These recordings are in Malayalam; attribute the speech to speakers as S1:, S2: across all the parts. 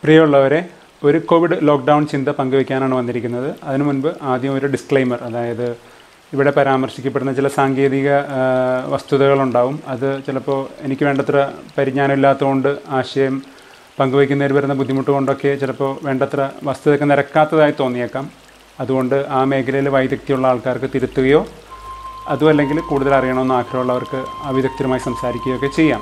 S1: പ്രിയമുള്ളവരെ ഒരു കോവിഡ് ലോക്ക്ഡൗൺ ചിന്ത പങ്കുവയ്ക്കാനാണ് വന്നിരിക്കുന്നത് അതിനു മുൻപ് ആദ്യം ഒരു ഡിസ്ക്ലൈമർ അതായത് ഇവിടെ പരാമർശിക്കപ്പെടുന്ന ചില സാങ്കേതിക ആ, വസ്തുതകളുണ്ടാവും അത് ചിലപ്പോൾ എനിക്ക് വേണ്ടത്ര പരിജ്ഞാനമില്ലാത്തതുകൊണ്ട് ആശയം പങ്കുവയ്ക്കുന്നതിൽ വരുന്ന ബുദ്ധിമുട്ട് കൊണ്ടൊക്കെ ചിലപ്പോൾ വേണ്ടത്ര വസ്തുതയൊക്കെ നിരക്കാത്തതായി തോന്നിയേക്കാം അതുകൊണ്ട് ആ മേഖലയിൽ വൈദഗ്ധ്യമുള്ള ആൾക്കാർക്ക് തിരുത്തുകയോ അതും അല്ലെങ്കിൽ കൂടുതൽ അറിയണമെന്ന് ആഗ്രഹമുള്ളവർക്ക് അവിദഗ്ധരുമായി സംസാരിക്കുകയോ ഒക്കെ ചെയ്യാം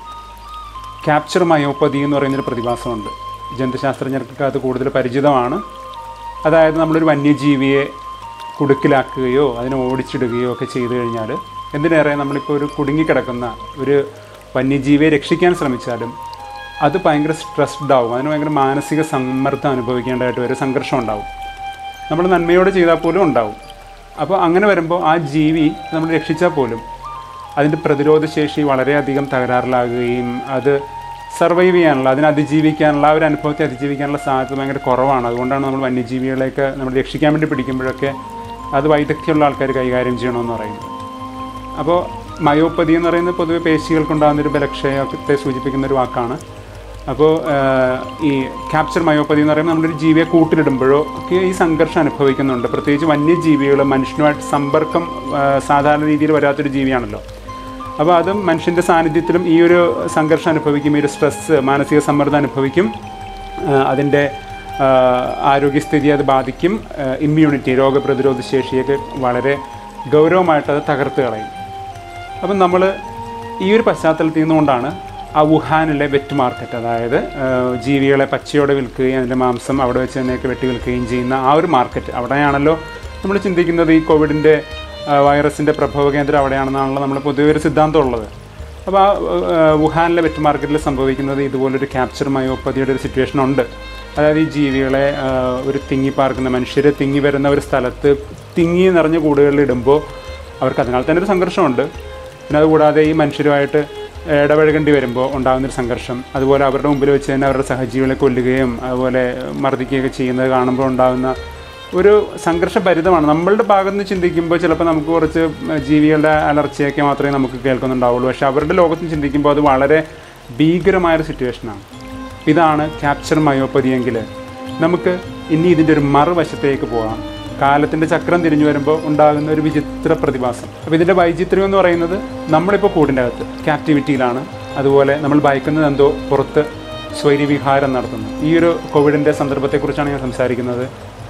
S1: ക്യാപ്ചർ മയോപ്പതി എന്ന് പറയുന്നൊരു പ്രതിഭാസമുണ്ട് ജന്തുശാസ്ത്രജ്ഞർക്ക് അത് കൂടുതൽ പരിചിതമാണ് അതായത് നമ്മളൊരു വന്യജീവിയെ കുടുക്കിലാക്കുകയോ അതിനെ ഓടിച്ചിടുകയോ ഒക്കെ ചെയ്തു കഴിഞ്ഞാൽ എന്തിനേറെ നമ്മളിപ്പോൾ ഒരു കുടുങ്ങിക്കിടക്കുന്ന ഒരു വന്യജീവിയെ രക്ഷിക്കാൻ ശ്രമിച്ചാലും അത് ഭയങ്കര സ്ട്രെസ്ഡ് ആവും അതിന് ഭയങ്കര മാനസിക സമ്മർദ്ദം അനുഭവിക്കേണ്ടതായിട്ട് വരും സംഘർഷം ഉണ്ടാവും നമ്മൾ നന്മയോടെ ചെയ്താൽ പോലും ഉണ്ടാവും അപ്പോൾ അങ്ങനെ വരുമ്പോൾ ആ ജീവി നമ്മൾ രക്ഷിച്ചാൽ പോലും അതിൻ്റെ പ്രതിരോധ ശേഷി വളരെയധികം തകരാറിലാകുകയും അത് സർവൈവ് ചെയ്യാനുള്ള അതിനെ അതിജീവിക്കാനുള്ള ആ ഒരു അനുഭവത്തെ അതിജീവിക്കാനുള്ള സാധ്യത ഭയങ്കര കുറവാണ് അതുകൊണ്ടാണ് നമ്മൾ വന്യജീവികളെയൊക്കെ നമ്മൾ രക്ഷിക്കാൻ വേണ്ടി പിടിക്കുമ്പോഴൊക്കെ അത് വൈദഗ്ധ്യമുള്ള ആൾക്കാർ കൈകാര്യം ചെയ്യണമെന്ന് പറയുന്നത് അപ്പോൾ മയോപ്പതി എന്ന് പറയുന്നത് പൊതുവെ പേശികൾക്കുണ്ടാകുന്ന ഒരു ബലക്ഷയത്തെ സൂചിപ്പിക്കുന്ന ഒരു വാക്കാണ് അപ്പോൾ ഈ ക്യാപ്ചർ മയോപ്പതി എന്ന് പറയുമ്പോൾ നമ്മളൊരു ജീവിയെ കൂട്ടിലിടുമ്പോഴോ ഒക്കെ ഈ സംഘർഷം അനുഭവിക്കുന്നുണ്ട് പ്രത്യേകിച്ച് വന്യജീവികൾ മനുഷ്യനുമായിട്ട് സമ്പർക്കം ആ, സാധാരണ രീതിയിൽ വരാത്തൊരു ജീവിയാണല്ലോ അപ്പോൾ അതും മനുഷ്യൻ്റെ സാന്നിധ്യത്തിലും ഈ ഒരു സംഘർഷം അനുഭവിക്കും ഈ ഒരു സ്ട്രെസ്സ് മാനസിക സമ്മർദ്ദം അനുഭവിക്കും ആ, അതിൻ്റെ ആ, ആരോഗ്യസ്ഥിതി അത് ബാധിക്കും ഇമ്മ്യൂണിറ്റി രോഗപ്രതിരോധ ശേഷിയൊക്കെ വളരെ ഗൗരവമായിട്ട് അത് തകർത്ത് കളയും അപ്പം നമ്മൾ ഈ ഒരു പശ്ചാത്തലത്തിൽ നിന്നുകൊണ്ടാണ് ആ വുഹാനിലെ വെറ്റ് മാർക്കറ്റ് അതായത് ആ, ജീവികളെ പച്ചയോടെ വിൽക്കുകയും അതിൻ്റെ മാംസം അവിടെ വെച്ച് തന്നെയൊക്കെ വെട്ടി വിൽക്കുകയും ചെയ്യുന്ന ആ ഒരു മാർക്കറ്റ് അവിടെയാണല്ലോ നമ്മൾ ചിന്തിക്കുന്നത് ഈ കോവിഡിൻ്റെ വൈറസിൻ്റെ പ്രഭവ കേന്ദ്രം അവിടെയാണെന്നാണല്ലോ നമ്മൾ പൊതുവെ ഒരു സിദ്ധാന്തം ഉള്ളത് അപ്പോൾ ആ ആ, വുഹാനിലെ വെറ്റ് മാർക്കറ്റിൽ സംഭവിക്കുന്നത് ഇതുപോലൊരു ക്യാപ്ചർ മയോപ്പതിയുടെ ഒരു സിറ്റുവേഷൻ ഉണ്ട് അതായത് ഈ ജീവികളെ ആ, ഒരു തിങ്ങി പാർക്കുന്ന മനുഷ്യരെ തിങ്ങി വരുന്ന ഒരു സ്ഥലത്ത് തിങ്ങി നിറഞ്ഞ കൂടുകളിൽ ഇടുമ്പോൾ അവർക്ക് അതിനാൽ തന്നെ ഒരു സംഘർഷമുണ്ട് പിന്നെ അതുകൂടാതെ ഈ മനുഷ്യരുമായിട്ട് ഇടപഴകേണ്ടി വരുമ്പോൾ ഉണ്ടാകുന്നൊരു സംഘർഷം അതുപോലെ അവരുടെ മുമ്പിൽ വെച്ച് തന്നെ അവരുടെ സഹജീവികളെ കൊല്ലുകയും അതുപോലെ മർദ്ദിക്കുകയൊക്കെ ചെയ്യുന്നത് കാണുമ്പോൾ ഉണ്ടാകുന്ന ഒരു സംഘർഷഭരിതമാണ് നമ്മളുടെ ഭാഗത്ത് നിന്ന് ചിന്തിക്കുമ്പോൾ ചിലപ്പോൾ നമുക്ക് കുറച്ച് ജീവികളുടെ അലർച്ചയൊക്കെ മാത്രമേ നമുക്ക് കേൾക്കുന്നുണ്ടാവുള്ളൂ പക്ഷേ അവരുടെ ലോകത്ത് നിന്ന് ചിന്തിക്കുമ്പോൾ അത് വളരെ ഭീകരമായൊരു സിറ്റുവേഷനാണ് ഇതാണ് ക്യാപ്ചർ മയോപ്പതി എങ്കിൽ നമുക്ക് ഇനി ഇതിൻ്റെ ഒരു മറുവശത്തേക്ക് പോകാം കാലത്തിൻ്റെ ചക്രം തിരിഞ്ഞു വരുമ്പോൾ ഉണ്ടാകുന്ന ഒരു വിചിത്ര പ്രതിഭാസം അപ്പോൾ ഇതിൻ്റെ വൈചിത്ര്യം എന്ന് പറയുന്നത് നമ്മളിപ്പോൾ കൂടിൻ്റെ അകത്ത് ക്യാപ്റ്റിവിറ്റിയിലാണ് അതുപോലെ നമ്മൾ ഭയക്കുന്നത് എന്തോ പുറത്ത് സ്വൈര്യവിഹാരം നടത്തുന്നു ഈ ഒരു കോവിഡിൻ്റെ സന്ദർഭത്തെക്കുറിച്ചാണ് ഞാൻ സംസാരിക്കുന്നത്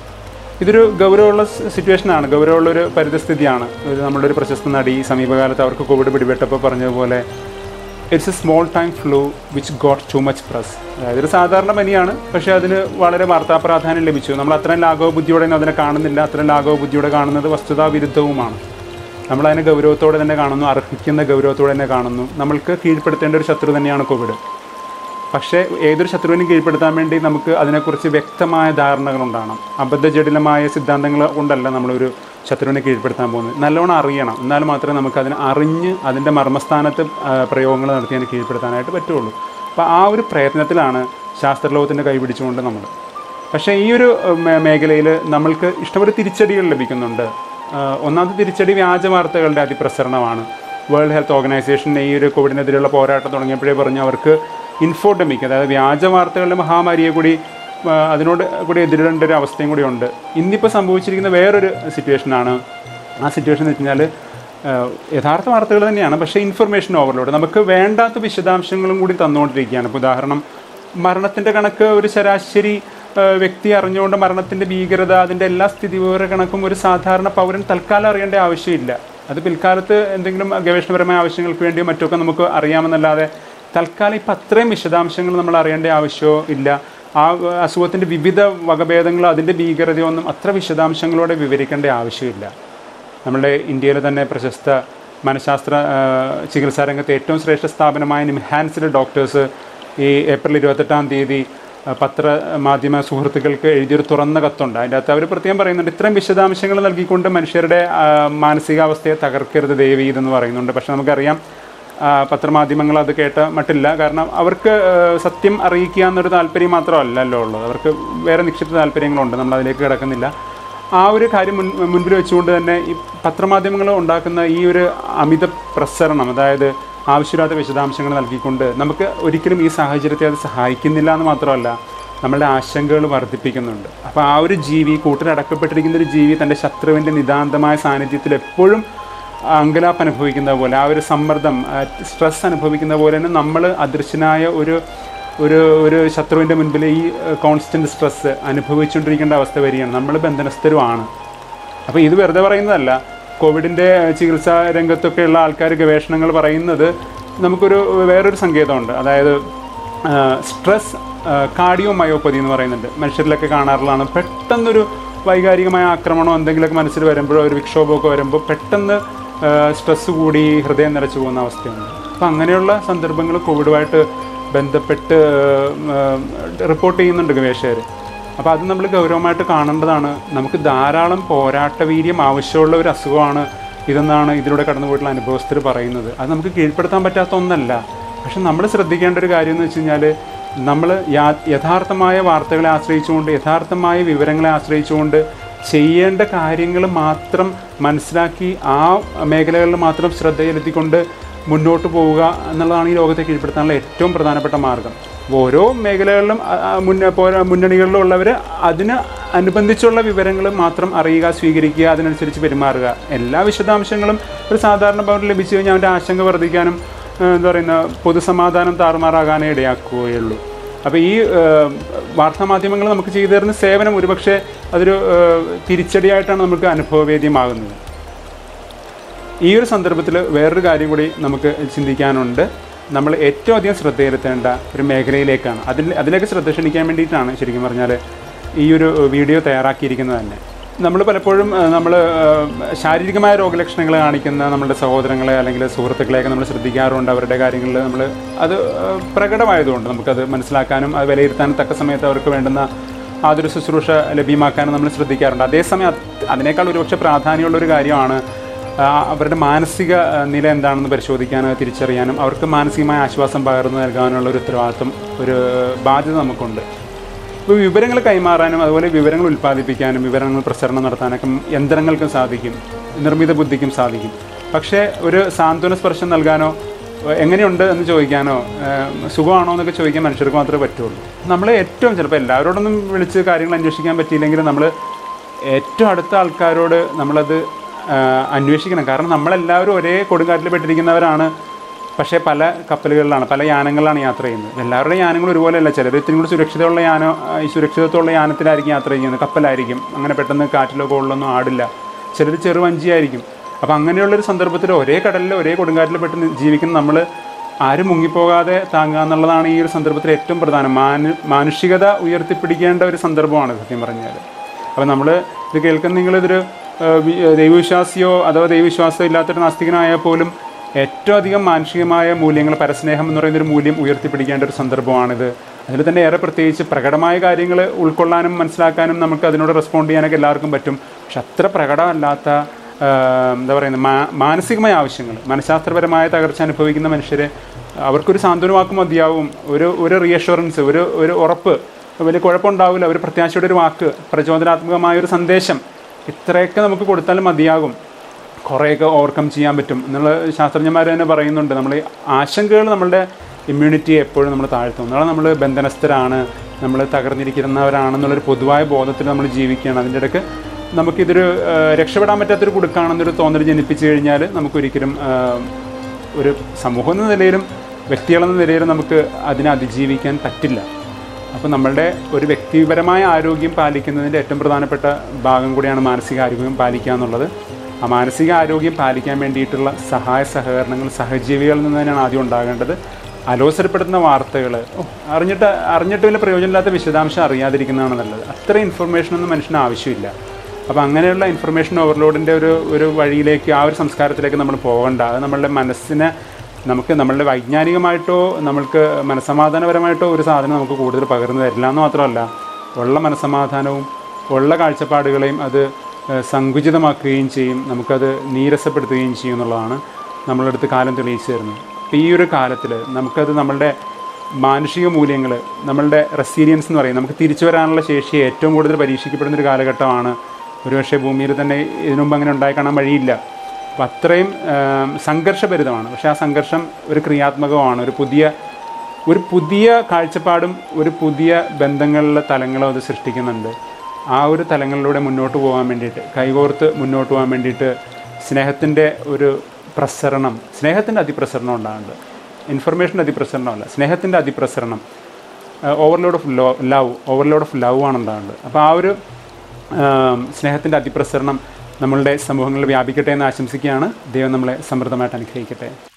S1: ഇതൊരു ഗൗരവമുള്ള സിറ്റുവേഷനാണ് ഗൗരവമുള്ള ഒരു പരിതസ്ഥിതിയാണ് ഒരു നമ്മുടെ ഒരു പ്രശസ്ത നടി സമീപകാലത്ത് അവർക്ക് കോവിഡ് പിടിപെട്ടപ്പോൾ പറഞ്ഞതുപോലെ it's a small time flu which got too much press അതായത് ഒരു സാധാരണ പനിയാണ് പക്ഷേ അതിന് വളരെ വാർത്താ പ്രാധാന്യം ലഭിച്ചു നമ്മൾ അത്രയും ലാഘവ ബുദ്ധിയോടെ അതിനെ കാണുന്നില്ല അത്രയും ലാഘവ ബുദ്ധിയോടെ കാണുന്നത് വസ്തുതാ വിരുദ്ധവുമാണ് നമ്മൾ അതിനെ ഗൗരവത്തോടെ തന്നെ കാണുന്നു അർഹിക്കുന്ന ഗൗരവത്തോടെ തന്നെ കാണുന്നു നമ്മൾക്ക് കീഴ്പ്പെടുത്തേണ്ട ഒരു ശത്രു തന്നെയാണ് കോവിഡ് പക്ഷേ ഏതൊരു ശത്രുവിനും കീഴ്പ്പെടുത്താൻ വേണ്ടി നമുക്ക് അതിനെക്കുറിച്ച് വ്യക്തമായ ധാരണകളുണ്ടാകണം അബദ്ധജടിലമായ സിദ്ധാന്തങ്ങൾ കൊണ്ടല്ല നമ്മളൊരു ശത്രുവിനെ കീഴ്പ്പെടുത്താൻ പോകുന്നത് നല്ലോണം അറിയണം എന്നാൽ മാത്രമേ നമുക്ക് അതിനെ അറിഞ്ഞ് അതിൻ്റെ മർമ്മസ്ഥാനത്ത് ആ, പ്രയോഗങ്ങൾ നടത്തി അതിനെ കീഴ്പ്പെടുത്താനായിട്ട് പറ്റുള്ളൂ അപ്പോൾ ആ ഒരു പ്രയത്നത്തിലാണ് ശാസ്ത്രലോകത്തിൻ്റെ കൈപിടിച്ചുകൊണ്ട് നമ്മൾ പക്ഷേ ഈ ഒരു മേ- മേഖലയിൽ നമ്മൾക്ക് ഇഷ്ടംപോലെ തിരിച്ചടികൾ ലഭിക്കുന്നുണ്ട് ആ, ഒന്നാമത്തെ തിരിച്ചടി വ്യാജ വാർത്തകളുടെ അതിപ്രസരണമാണ് വേൾഡ് ഹെൽത്ത് ഓർഗനൈസേഷൻ ഈ ഒരു കോവിഡിനെതിരെയുള്ള പോരാട്ടം തുടങ്ങിയപ്പോഴേ പറഞ്ഞു അവർക്ക് ഇൻഫോഡമിക് അതായത് വ്യാജ വാർത്തകളുടെ മഹാമാരിയെ കൂടി ആ, അതിനോട് കൂടി എതിരിടേണ്ട ഒരു അവസ്ഥയും കൂടി ഉണ്ട് ഇന്നിപ്പോൾ സംഭവിച്ചിരിക്കുന്ന വേറൊരു സിറ്റുവേഷനാണ് ആ സിറ്റുവേഷൻ എന്ന് വെച്ച് കഴിഞ്ഞാൽ ഏഹ് യഥാർത്ഥ വാർത്തകൾ തന്നെയാണ് പക്ഷേ ഇൻഫർമേഷൻ ഓവർലോഡ് നമുക്ക് വേണ്ടാത്ത വിശദാംശങ്ങളും കൂടി തന്നുകൊണ്ടിരിക്കുകയാണ് ഇപ്പോൾ ഉദാഹരണം മരണത്തിൻ്റെ കണക്ക് ഒരു ശരാശരി ഏഹ് വ്യക്തി അറിഞ്ഞുകൊണ്ട് മരണത്തിൻ്റെ ഭീകരത അതിൻ്റെ എല്ലാ സ്ഥിതിവിവര കണക്കും ഒരു സാധാരണ പൗരൻ തൽക്കാലം അറിയേണ്ട ആവശ്യമില്ല അത് പിൽക്കാലത്ത് എന്തെങ്കിലും ഗവേഷണപരമായ ആവശ്യങ്ങൾക്ക് വേണ്ടിയോ മറ്റൊക്കെ നമുക്ക് അറിയാമെന്നല്ലാതെ തൽക്കാലം ഇപ്പം അത്രയും വിശദാംശങ്ങൾ നമ്മൾ അറിയേണ്ട ആവശ്യമോ ഇല്ല ആ അസുഖത്തിൻ്റെ വിവിധ വകഭേദങ്ങളോ അതിൻ്റെ ഭീകരതയോ ഒന്നും അത്ര വിശദാംശങ്ങളോടെ വിവരിക്കേണ്ട ആവശ്യമില്ല നമ്മുടെ ഇന്ത്യയിലെ തന്നെ പ്രശസ്ത മനഃശാസ്ത്ര ആ, ചികിത്സാ രംഗത്തെ ഏറ്റവും ശ്രേഷ്ഠ സ്ഥാപനമായ നിംഹാൻസിലെ ഡോക്ടേഴ്സ് ഈ ഏപ്രിൽ ഇരുപത്തെട്ടാം തീയതി ആ, പത്ര മാധ്യമ സുഹൃത്തുക്കൾക്ക് എഴുതിയൊരു തുറന്ന കത്തുണ്ട് അതിൻ്റെ അകത്ത് അവർ പ്രത്യേകം പറയുന്നുണ്ട് ഇത്രയും വിശദാംശങ്ങൾ നൽകിക്കൊണ്ട് മനുഷ്യരുടെ ആ, മാനസികാവസ്ഥയെ തകർക്കരുത് ദയവീ ഇതെന്ന് പറയുന്നുണ്ട് പക്ഷെ നമുക്കറിയാം ആ, പത്രമാധ്യമങ്ങൾ അത് കേട്ട മട്ടില്ല കാരണം അവർക്ക് ആ, സത്യം അറിയിക്കുക എന്നൊരു താല്പര്യം മാത്രമല്ലല്ലോ ഉള്ളത് അവർക്ക് വേറെ നിക്ഷിപ്ത താല്പര്യങ്ങളുണ്ട് നമ്മൾ അതിലേക്ക് കിടക്കുന്നില്ല ആ ഒരു കാര്യം മുൻ മുൻപിൽ വെച്ചുകൊണ്ട് തന്നെ ഈ പത്രമാധ്യമങ്ങൾ ഉണ്ടാക്കുന്ന ഈ ഒരു അമിത പ്രസരണം അതായത് ആവശ്യമില്ലാത്ത വിശദാംശങ്ങൾ നൽകിക്കൊണ്ട് നമുക്ക് ഒരിക്കലും ഈ സാഹചര്യത്തെ അത് സഹായിക്കുന്നില്ല എന്ന് മാത്രമല്ല നമ്മളുടെ ആശങ്കകൾ വർദ്ധിപ്പിക്കുന്നുണ്ട് അപ്പോൾ ആ ഒരു ജീവി കൂട്ടിലടക്കപ്പെട്ടിരിക്കുന്ന ഒരു ജീവി തൻ്റെ ശത്രുവിൻ്റെ നിതാന്തമായ സാന്നിധ്യത്തിൽ എപ്പോഴും അങ്കലാപ്പ് അനുഭവിക്കുന്ന പോലെ ആ ഒരു സമ്മർദ്ദം സ്ട്രെസ് അനുഭവിക്കുന്ന പോലെ തന്നെ നമ്മൾ അദൃശ്യനായ ഒരു ഒരു ഒരു ശത്രുവിൻ്റെ മുൻപിൽ ഈ കോൺസ്റ്റൻറ്റ് സ്ട്രെസ് അനുഭവിച്ചുകൊണ്ടിരിക്കേണ്ട അവസ്ഥ വരികയാണ് നമ്മൾ ബന്ധനസ്ഥരുമാണ് അപ്പോൾ ഇത് വെറുതെ പറയുന്നതല്ല കോവിഡിൻ്റെ ചികിത്സാ രംഗത്തൊക്കെയുള്ള ആൾക്കാർ ഗവേഷണങ്ങൾ പറയുന്നത് നമുക്കൊരു വേറൊരു സങ്കേതമുണ്ട് അതായത് സ്ട്രെസ് കാർഡിയോ മയോപ്പതി എന്ന് പറയുന്നുണ്ട് മനുഷ്യരിലൊക്കെ കാണാറുള്ളതാണ് പെട്ടെന്നൊരു വൈകാരികമായ ആക്രമണം എന്തെങ്കിലുമൊക്കെ മനസ്സിൽ വരുമ്പോഴോ ഒരു വിക്ഷോഭമൊക്കെ വരുമ്പോൾ പെട്ടെന്ന് സ്ട്രെസ് കൂടി ഹൃദയം നിറച്ചു പോകുന്ന അവസ്ഥയുണ്ട് അപ്പോൾ അങ്ങനെയുള്ള സന്ദർഭങ്ങൾ കോവിഡുമായിട്ട് ബന്ധപ്പെട്ട് റിപ്പോർട്ട് ചെയ്യുന്നുണ്ട് ഗവേഷകർ അപ്പോൾ അത് നമ്മൾ ഗൗരവമായിട്ട് കാണേണ്ടതാണ് നമുക്ക് ധാരാളം പോരാട്ട വീര്യം ആവശ്യമുള്ള ഒരു അസുഖമാണ് ഇതെന്നാണ് ഇതിലൂടെ കടന്നു പോയിട്ടുള്ള അനുഭവസ്ഥർ പറയുന്നത് അത് നമുക്ക് കീഴ്പ്പെടുത്താൻ പറ്റാത്ത ഒന്നല്ല പക്ഷെ നമ്മൾ ശ്രദ്ധിക്കേണ്ട ഒരു കാര്യം എന്ന് വെച്ച് കഴിഞ്ഞാൽ നമ്മൾ യാ യഥാർത്ഥമായ വാർത്തകളെ ആശ്രയിച്ചുകൊണ്ട് യഥാർത്ഥമായ വിവരങ്ങളെ ആശ്രയിച്ചുകൊണ്ട് ചെയ്യേണ്ട കാര്യങ്ങൾ മാത്രം മനസ്സിലാക്കി ആ മേഖലകളിൽ മാത്രം ശ്രദ്ധ ചെലുത്തിക്കൊണ്ട് മുന്നോട്ട് പോവുക എന്നുള്ളതാണ് ഈ ലോകത്തെ കീഴ്പ്പെടുത്താനുള്ള ഏറ്റവും പ്രധാനപ്പെട്ട മാർഗം ഓരോ മേഖലകളിലും മുന്ന പോരാ മുന്നണികളിലും ഉള്ളവർ അതിന് അനുബന്ധിച്ചുള്ള വിവരങ്ങൾ മാത്രം അറിയുക സ്വീകരിക്കുക അതിനനുസരിച്ച് പെരുമാറുക എല്ലാ വിശദാംശങ്ങളും ഒരു സാധാരണ പൗരൻ ലഭിച്ചു കഴിഞ്ഞാൽ അവൻ്റെ ആശങ്ക വർദ്ധിക്കാനും എന്താ പറയുന്ന പൊതുസമാധാനം താറുമാറാകാനേ ഇടയാക്കുകയുള്ളൂ അപ്പോൾ ഈ വാർത്താമാധ്യമങ്ങൾ നമുക്ക് ചെയ്തു തരുന്ന സേവനം ഒരുപക്ഷെ അതൊരു തിരിച്ചടിയായിട്ടാണ് നമുക്ക് അനുഭവവേദ്യമാകുന്നത് ഈ ഒരു സന്ദർഭത്തിൽ വേറൊരു കാര്യം കൂടി നമുക്ക് ചിന്തിക്കാനുണ്ട് നമ്മൾ ഏറ്റവും അധികം ശ്രദ്ധ ചെലുത്തേണ്ട ഒരു മേഖലയിലേക്കാണ് അതിൽ അതിലേക്ക് ശ്രദ്ധ ക്ഷണിക്കാൻ വേണ്ടിയിട്ടാണ് ശരിക്കും പറഞ്ഞാൽ ഈ ഒരു വീഡിയോ തയ്യാറാക്കിയിരിക്കുന്നത് തന്നെ നമ്മൾ പലപ്പോഴും നമ്മൾ ശാരീരികമായ രോഗലക്ഷണങ്ങൾ കാണിക്കുന്ന നമ്മുടെ സഹോദരങ്ങളെ അല്ലെങ്കിൽ സുഹൃത്തുക്കളെയൊക്കെ നമ്മൾ ശ്രദ്ധിക്കാറുണ്ട് അവരുടെ കാര്യങ്ങളിൽ നമ്മൾ അത് പ്രകടമായതുകൊണ്ട് നമുക്കത് മനസ്സിലാക്കാനും അത് വിലയിരുത്താനും തക്ക സമയത്ത് അവർക്ക് വേണ്ടുന്ന ആതൊരു ശുശ്രൂഷ ലഭ്യമാക്കാനും നമ്മൾ ശ്രദ്ധിക്കാറുണ്ട് അതേസമയം അതിനേക്കാൾ ഒരുപക്ഷെ പ്രാധാന്യമുള്ള ഒരു കാര്യമാണ് അവരുടെ മാനസിക നില എന്താണെന്ന് പരിശോധിക്കാനും തിരിച്ചറിയാനും അവർക്ക് മാനസികമായ ആശ്വാസം പകർന്നു നൽകാനുള്ള ഒരു ഉത്തരവാദിത്വം ഒരു ബാധ്യത നമുക്കുണ്ട് ഇപ്പോൾ വിവരങ്ങൾ കൈമാറാനും അതുപോലെ വിവരങ്ങൾ ഉൽപ്പാദിപ്പിക്കാനും വിവരങ്ങൾ പ്രസരണം നടത്താനൊക്കെ യന്ത്രങ്ങൾക്കും സാധിക്കും നിർമ്മിത ബുദ്ധിക്കും സാധിക്കും പക്ഷേ ഒരു സാന്ത്വന സ്പർശം നൽകാനോ എങ്ങനെയുണ്ട് എന്ന് ചോദിക്കാനോ സുഖമാണോ എന്നൊക്കെ ചോദിക്കാൻ മനുഷ്യർക്ക് മാത്രമേ പറ്റുള്ളൂ നമ്മൾ ഏറ്റവും ചിലപ്പോൾ എല്ലാവരോടൊന്നും വിളിച്ച് കാര്യങ്ങൾ അന്വേഷിക്കാൻ പറ്റിയില്ലെങ്കിൽ നമ്മൾ ഏറ്റവും അടുത്ത ആൾക്കാരോട് നമ്മളത് അന്വേഷിക്കണം കാരണം നമ്മളെല്ലാവരും ഒരേ കൊടുങ്കാറ്റിൽ പെട്ടിരിക്കുന്നവരാണ് പക്ഷേ പല കപ്പലുകളിലാണ് പല യാനങ്ങളിലാണ് യാത്ര ചെയ്യുന്നത് എല്ലാവരുടെയും യാനങ്ങൾ ഒരുപോലെയല്ല ചിലർ ഇത്തിരി കൂടി സുരക്ഷിതമുള്ള യാനം ഈ സുരക്ഷിതത്വമുള്ള യാനത്തിലായിരിക്കും യാത്ര ചെയ്യുന്നത് കപ്പലായിരിക്കും അങ്ങനെ പെട്ടെന്ന് കാറ്റിലോ കോളിലൊന്നും ആടില്ല ചിലർ ചെറുവഞ്ചിയായിരിക്കും അപ്പോൾ അങ്ങനെയുള്ളൊരു സന്ദർഭത്തിൽ ഒരേ കടലിൽ ഒരേ കൊടുങ്കാറ്റിൽ പെട്ട് ജീവിക്കുന്ന നമ്മൾ ആരും മുങ്ങിപ്പോകാതെ താങ്ങുക എന്നുള്ളതാണ് ഈ ഒരു സന്ദർഭത്തിൽ ഏറ്റവും പ്രധാനം മാനു മാനുഷികത ഉയർത്തിപ്പിടിക്കേണ്ട ഒരു സന്ദർഭമാണ് സത്യം പറഞ്ഞാൽ അപ്പോൾ നമ്മൾ ഇത് കേൾക്കുന്ന നിങ്ങളിതൊരു ദൈവവിശ്വാസിയോ അഥവാ ദൈവവിശ്വാസം ഇല്ലാത്തൊരു നാസ്തികനായാൽ പോലും ഏറ്റവും അധികം മാനുഷികമായ മൂല്യങ്ങൾ പരസ്നേഹം എന്ന് പറയുന്നൊരു മൂല്യം ഉയർത്തിപ്പിടിക്കേണ്ട ഒരു സന്ദർഭമാണിത് അതിൽ തന്നെ ഏറെ പ്രത്യേകിച്ച് പ്രകടമായ കാര്യങ്ങൾ ഉൾക്കൊള്ളാനും മനസ്സിലാക്കാനും നമുക്ക് അതിനോട് റെസ്പോണ്ട് ചെയ്യാനൊക്കെ എല്ലാവർക്കും പറ്റും പക്ഷെ അത്ര പ്രകടമല്ലാത്ത എന്താ പറയുന്നത് മാ മാനസികമായ ആവശ്യങ്ങൾ മനഃശാസ്ത്രപരമായ തകർച്ച അനുഭവിക്കുന്ന മനുഷ്യരെ അവർക്കൊരു സാന്ത്വനവാക്ക് മതിയാവും ഒരു ഒരു റിയഷുറൻസ് ഒരു ഒരു ഉറപ്പ് വലിയ കുഴപ്പമുണ്ടാവില്ല ഒരു പ്രത്യാശയുടെ ഒരു വാക്ക് പ്രചോദനാത്മകമായ ഒരു സന്ദേശം ഇത്രയൊക്കെ നമുക്ക് കൊടുത്താലും മതിയാകും കുറേയൊക്കെ ഓവർകം ചെയ്യാൻ പറ്റും എന്നുള്ള ശാസ്ത്രജ്ഞന്മാർ തന്നെ പറയുന്നുണ്ട് നമ്മൾ ആശങ്കകൾ നമ്മളുടെ ഇമ്മ്യൂണിറ്റിയെ എപ്പോഴും നമ്മൾ താഴ്ത്തും നാളെ നമ്മൾ ബന്ധനസ്ഥരാണ് നമ്മൾ തകർന്നിരിക്കുന്നവരാണെന്നുള്ളൊരു പൊതുവായ ബോധത്തിൽ നമ്മൾ ജീവിക്കുകയാണ് അതിൻ്റെ ഇടയ്ക്ക് നമുക്കിതൊരു രക്ഷപ്പെടാൻ പറ്റാത്തൊരു കുടുക്കാണെന്നൊരു തോന്നൽ ജനിപ്പിച്ചു കഴിഞ്ഞാൽ നമുക്കൊരിക്കലും ഒരു സമൂഹം എന്ന നിലയിലും വ്യക്തികളെന്ന നിലയിലും നമുക്ക് അതിനെ അതിജീവിക്കാൻ പറ്റില്ല അപ്പോൾ നമ്മളുടെ ഒരു വ്യക്തിപരമായ ആരോഗ്യം പാലിക്കുന്നതിൻ്റെ ഏറ്റവും പ്രധാനപ്പെട്ട ഭാഗം കൂടിയാണ് മാനസിക ആരോഗ്യം പാലിക്കുക എന്നുള്ളത് ആ മാനസിക ആരോഗ്യം പാലിക്കാൻ വേണ്ടിയിട്ടുള്ള സഹായ സഹകരണങ്ങൾ സഹജീവികളിൽ നിന്ന് തന്നെയാണ് ആദ്യം ഉണ്ടാകേണ്ടത് അലോസരപ്പെടുത്തുന്ന വാർത്തകൾ അറിഞ്ഞിട്ട് അറിഞ്ഞിട്ട് വലിയ പ്രയോജനമില്ലാത്ത വിശദാംശം അറിയാതിരിക്കുന്നതാണ് നല്ലത് അത്ര ഇൻഫർമേഷനൊന്നും മനുഷ്യന് ആവശ്യമില്ല അപ്പോൾ അങ്ങനെയുള്ള ഇൻഫർമേഷൻ ഓവർലോഡിൻ്റെ ഒരു ഒരു വഴിയിലേക്ക് ആ ഒരു സംസ്കാരത്തിലേക്ക് നമ്മൾ പോകണ്ട അത് നമ്മളുടെ മനസ്സിനെ നമുക്ക് നമ്മളുടെ വൈജ്ഞാനികമായിട്ടോ നമ്മൾക്ക് മനസ്സമാധാനപരമായിട്ടോ ഒരു സാധനം നമുക്ക് കൂടുതൽ പകർന്നു തരില്ല എന്ന് മാത്രമല്ല ഉള്ള മനസ്സമാധാനവും ഉള്ള കാഴ്ചപ്പാടുകളെയും അത് സങ്കുചിതമാക്കുകയും ചെയ്യും നമുക്കത് നീരസപ്പെടുത്തുകയും ചെയ്യും എന്നുള്ളതാണ് നമ്മളടുത്ത് കാലം തെളിയിച്ചു തരുന്നത് അപ്പോൾ ഈ ഒരു കാലത്തിൽ നമുക്കത് നമ്മളുടെ മാനുഷിക മൂല്യങ്ങൾ നമ്മളുടെ റെസീലിയൻസ് എന്ന് പറയും നമുക്ക് തിരിച്ചു വരാനുള്ള ശേഷി ഏറ്റവും കൂടുതൽ പരീക്ഷിക്കപ്പെടുന്ന ഒരു കാലഘട്ടമാണ് ഒരുപക്ഷെ ഭൂമിയിൽ തന്നെ ഇതിനു മുമ്പ് അങ്ങനെ ഉണ്ടായി കാണാൻ വഴിയില്ല അപ്പം അത്രയും സംഘർഷഭരിതമാണ് പക്ഷേ ആ സംഘർഷം ഒരു ക്രിയാത്മകമാണ് ഒരു പുതിയ ഒരു പുതിയ കാഴ്ചപ്പാടും ഒരു പുതിയ ബന്ധങ്ങളിലെ തലങ്ങളും അത് സൃഷ്ടിക്കുന്നുണ്ട് ആ ഒരു തലങ്ങളിലൂടെ മുന്നോട്ട് പോകാൻ വേണ്ടിയിട്ട് കൈകോർത്ത് മുന്നോട്ട് പോകാൻ വേണ്ടിയിട്ട് സ്നേഹത്തിൻ്റെ ഒരു പ്രസരണം സ്നേഹത്തിൻ്റെ അതിപ്രസരണം ഉണ്ടാകുന്നുണ്ട് ഇൻഫർമേഷൻ്റെ അതിപ്രസരണമല്ല സ്നേഹത്തിൻ്റെ അതിപ്രസരണം ഓവർലോഡ് ഓഫ് ലോ ലവ് ഓവർലോഡ് ഓഫ് ലവ് ആണ് ഉണ്ടാകുന്നത് അപ്പോൾ ആ ഒരു സ്നേഹത്തിൻ്റെ അതിപ്രസരണം നമ്മളുടെ സമൂഹങ്ങളിൽ വ്യാപിക്കട്ടെ എന്ന് ആശംസിക്കുകയാണ് ദൈവം നമ്മളെ സമൃദ്ധമായിട്ട് അനുഗ്രഹിക്കട്ടെ